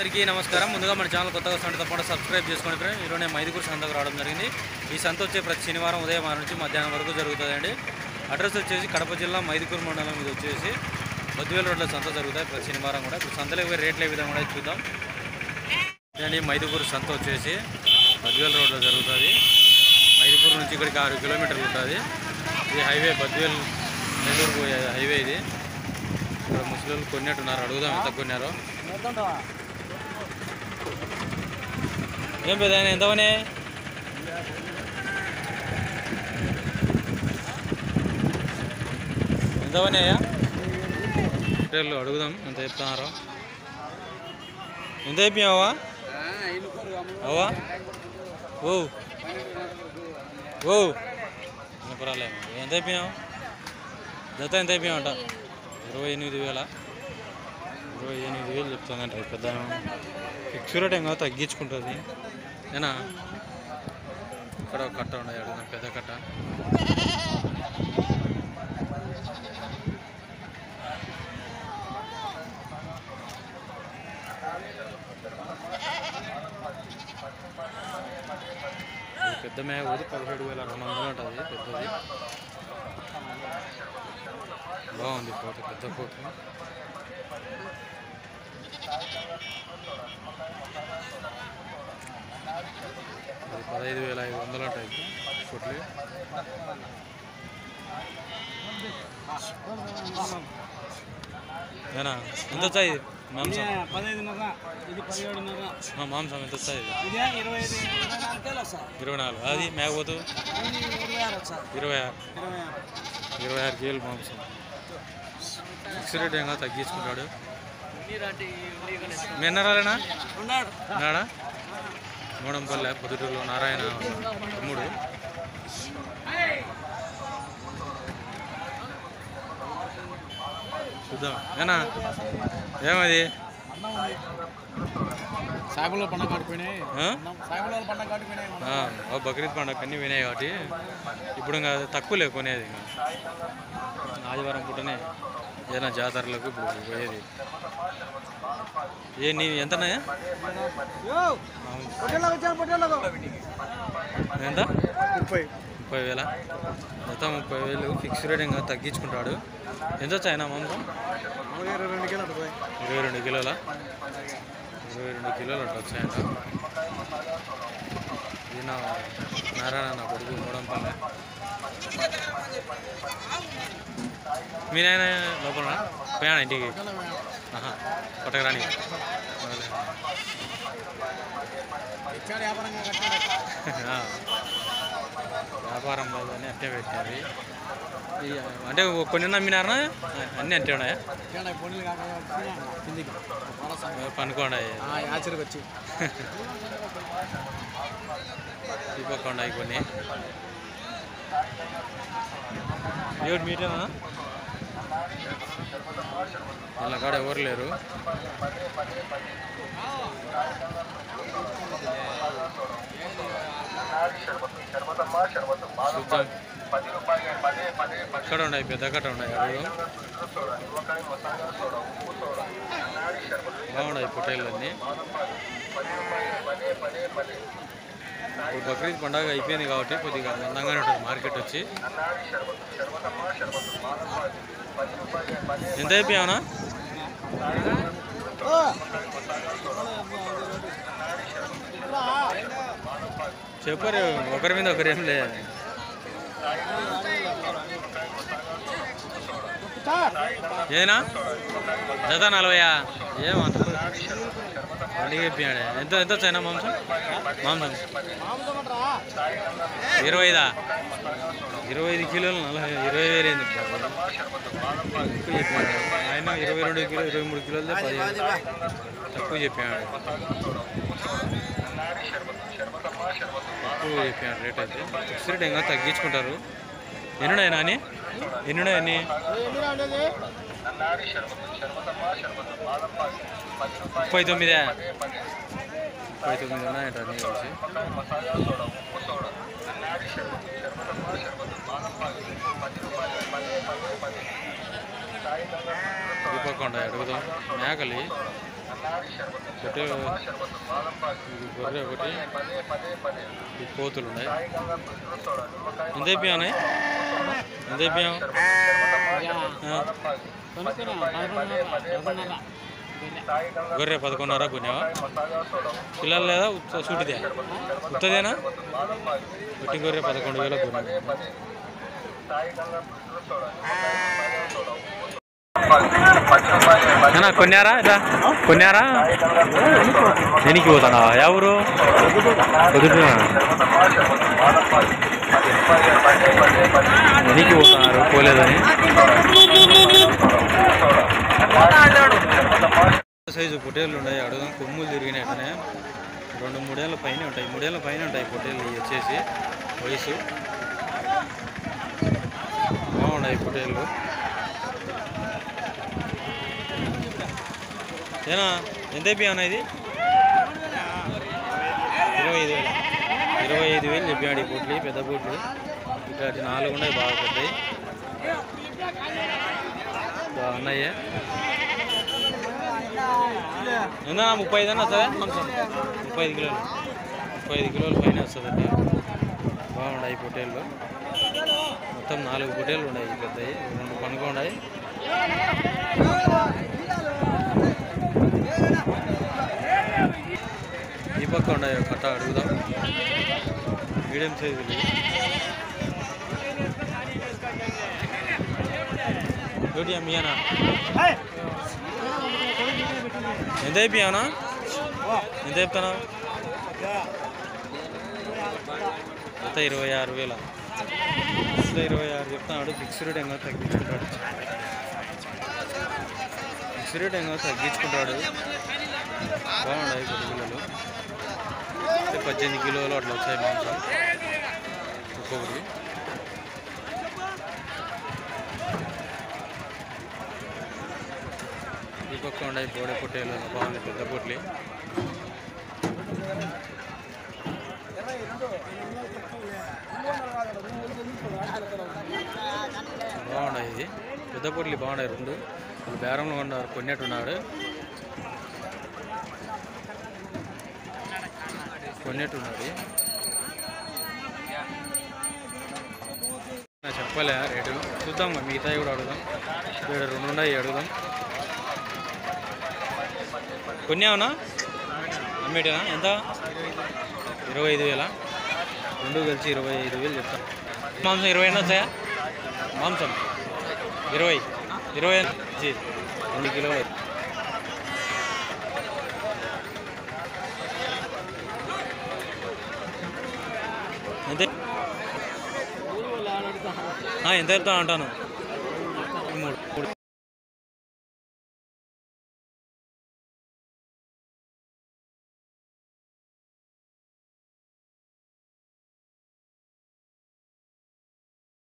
అందరికీ నమస్కారం ముందుగా మన ఛానల్ కొత్తగా వస్తుంటే తప్పకుండా సబ్స్క్రైబ్ చేసుకోండి ఫ్రెండ్ ఈరోజు నేను మైదుగురు సంతకు రావడం జరిగింది ఈ సంత వచ్చే ప్రతి శనివారం ఉదయం ఆరు నుంచి మధ్యాహ్నం వరకు జరుగుతుందండి అడ్రస్ వచ్చేసి కడప జిల్లా మైదుకూరు మండలం ఇది వచ్చేసి బద్దువేల రోడ్ల సంత జరుగుతాయి ప్రతి శనివారం కూడా ఇప్పుడు సంతలో పోయి రేట్లు ఏ విధంగా కూడా చూద్దాం ఇదండి మైదుకూరు సంత వచ్చేసి బద్వేల్ రోడ్లో జరుగుతుంది మైదుకూరు నుంచి ఇక్కడికి ఆరు కిలోమీటర్లు ఉంటుంది ఇది హైవే బద్వేల్ నెల్లూరు పోయే హైవే ఇది ఇక్కడ ముసలి కొన్నట్టున్నారు అడుగుదాం ఎంత కొన్నారో ఏం పెద్ద ఆయన ఎంత పని ఎంత పని అయ్యా రేట్లు అడుగుదాం ఎంత చెప్తున్నారో ఎంత అయిపోయావా అవా ఓ ఓ పర్వాలేదు ఎంత అయిపోయావు జత ఎంత అయిపోయావంట ఇరవై ఎనిమిది వేల ఇరవై ఎనిమిది వేలు చెప్తుందంట పెద్ద ఫిక్స్ రేట్ ఏం కాదు తగ్గించుకుంటుంది ఏనా ఇక్కడ ఒక కట్ట ఉండదు అడుగుదాం పెద్ద కట్ట ఇది పెద్ద మేక పోతే పదిహేడు వేల రెండు వందలు ఉంటుంది పెద్దది బాగుంది కోత పెద్ద కోత అది పదహైదు వేల ఐదు వందలు ఉంటాయి కొట్లు ఏనా ఎంత వచ్చాయి మాంసం పదహైదున్నర ఇది పదిహేడున్నర ఆ, మాంసం ఎంత వచ్చాయి ఇదే ఇరవై ఐదు ఇరవై నాలుగు కేలు సార్ ఇరవై నాలుగు అది మేకపోతు ఇది ఇరవై ఆరు సార్ ఇరవై ఆరు ఇరవై ఆరు ఇరవై ఆరు కేజీలు మాంసం ఫిక్స్ రేట్ ఏం కాదు తగ్గించుకుంటాడు మీ ఎన్నరాలేనా ఉన్నాడు నాడా మోడంపల్లె పొద్దుటూరులో నారాయణ తమ్ముడు చూద్దాం ఏనా ఏమది సాగులో పండగ కాడిపోయినాయి ఆ? సాగులో పండగ కాడిపోయినాయి ఆ, ఓ బక్రీద్ పండుగ అన్నీ వినాయి కాబట్టి ఇప్పుడు ఇంకా తక్కువలే కొనేది ఇంకా ఆదివారం పూటనే ఏదైనా జాతరలకు ఇప్పుడు పోయేది ఏ నీ ఎంతన్నాయా పొట్టేళ్ళకు వచ్చాను పొట్టేళ్ళకు ఎంత ముప్పై ముప్పై వేల మొత్తం ముప్పై వేలు ఫిక్స్ రేట్ ఇంకా తగ్గించుకుంటాడు ఎంత వచ్చాయినా మాంసం ఇరవై రెండు కేలు అటు పోయి ఇరవై రెండు కిలోల ఇరవై రెండు కిలోలు అట్లా వచ్చాయంట ఇది నా నారాయణ నా కొడుకు మూడంపల్లె మీ నాయన లోపల పోయాడా ఇంటికి ఆహా పట్టకరాని ఇచ్చాడు వ్యాపారంగా కట్టాడు ఆ. వ్యాపారం లేదని అట్టే పెట్టారు ఈ అంటే కొన్ని నమ్మినారా అన్నీ అంటే ఉన్నాయా ఇచ్చాడు పొన్నులు కాక కిందికి పనుకోండి ఆచరికి వచ్చి ఈ పక్క ఉన్నాయి కొన్ని దేవుడు మీటేనా వాళ్ళ కాడ ఎవరు లేరు చూద్దాం ఇక్కడ ఉన్నాయి పెద్ద కట్ట ఉన్నాయి అడుగు బాగున్నాయి పొట్టేళ్ళన్నీ ఇప్పుడు బక్రీద్ పండగ అయిపోయింది కాబట్టి కొద్దిగా అందంగానే ఉంటుంది మార్కెట్ వచ్చి ఎంత అయిపోయావునా చెప్పరు ఒకరి మీద ఒకరు ఏం లే ఏనా జత నలభయా ఏం అంత అడిగి చెప్పాడు ఎంత ఎంత వచ్చాయినా మాంసం మాంసం ఇరవై ఐదా ఇరవై ఐదు కిలోలు నలభై ఇరవై వేలు అయింది ఎక్కువ చెప్పాడు ఆయన ఇరవై రెండు కిలో ఇరవై మూడు కిలోలు పదిహేను తక్కువ చెప్పాడు తక్కువ చెప్పాడు రేట్ అయితే ఫిక్స్ రేట్ ఇంకా తగ్గించుకుంటారు ఎన్నున్నాయి నాని ఎన్నున్నాయి అన్ని ముప్పై తొమ్మిదే ముప్పై తొమ్మిది ఉన్నాయంట అన్నీ కలిసి దీపకొండ అడుగుదాం మేకలి పొట్టేలు ఇది గొర్రె ఒకటి ఈ కోతులు ఉన్నాయి ఎంత అయిపోయాయి ఎంత అయిపోయాం గొర్రె పదకొండున్నర కొన్నావా పిల్లలు లేదా ఉత్త- సూటిదే ఉత్తదేనా ఉట్టి గొర్రె పదకొండు వేల కొన్నా ఏనా కొన్నారా ఇట్లా కొన్నారా దేనికి పోతాడా ఎవరు కుదురుతున్నా దేనికి పోతున్నారు పోలేదని సైజు పొట్టేళ్ళు ఉన్నాయి అడుగుదాం కొమ్ములు తిరిగినాయి అట్లనే రెండు మూడేళ్ళ పైన ఉంటాయి మూడేళ్ళ పైన ఉంటాయి పొట్టేళ్ళు ఇవి వచ్చేసి వయసు బాగున్నాయి పొట్టేళ్ళు ఏనా ఎంత అయిపోయా ఇది ఇరవై ఐదు వేలు ఇరవై ఐదు వేలు చెప్పాడు ఈ పొట్లు పెద్ద పొట్లు ఇట్లాంటి నాలుగు ఉన్నాయి బాగా పెద్దవి బాగున్నాయి ఎంత ముప్పై ఐదు అన్న వస్తుందా మాంసం ముప్పై ఐదు కిలోలు ముప్పై ఐదు కిలోల పైన వస్తుందండి బాగున్నాయి పొట్టేళ్ళు మొత్తం నాలుగు పొట్టేళ్ళు ఉన్నాయి పెద్దవి రెండు పనుగా ఉన్నాయి ఈ పక్క ఉన్నాయి కట్ట అడుగుదాం మీడియం సైజు ఏంటి అమ్మీయనా ఎంత అయిపోయానా ఎంత చెప్తానా ఎంత ఇరవై ఆరు వేల ఎంత ఇరవై ఆరు చెప్తున్నాడు ఫిక్స్ రేట్ ఏమో తగ్గించుకుంటాడు ఫిక్స్ రేట్ ఏమో తగ్గించుకుంటాడు బాగున్నాయి కొద్ది పిల్లలు అంటే పద్దెనిమిది కిలోలు అట్లా వచ్చాయి మాంసం ఒక్కొక్కటి ఈ పక్క ఉన్నాయి బోడే పొట్టేలు బాగున్నాయి పెద్ద పొట్లి బాగున్నాయి ఇది పెద్ద పొట్లి బాగున్నాయి రెండు వాళ్ళు బేరంలో ఉన్నారు కొన్నట్టున్నాడు కొన్నట్టున్నది నాకు చెప్పలే రేటు చూద్దాం మరి మిగతాయి కూడా అడుగుదాం ఇక్కడ రెండు ఉన్నాయి అడుగుదాం కొన్నావునా అమ్మేటేనా ఎంత ఇరవై ఐదు వేలా రెండు కలిసి ఇరవై ఐదు వేలు చెప్తాను మాంసం ఇరవై ఎన్ని వచ్చాయా మాంసం ఇరవై ఇరవై జీ రెండు కిలోలు ఎంత ఆ, ఎంత వెళ్తా అంటాను మూడు మూడు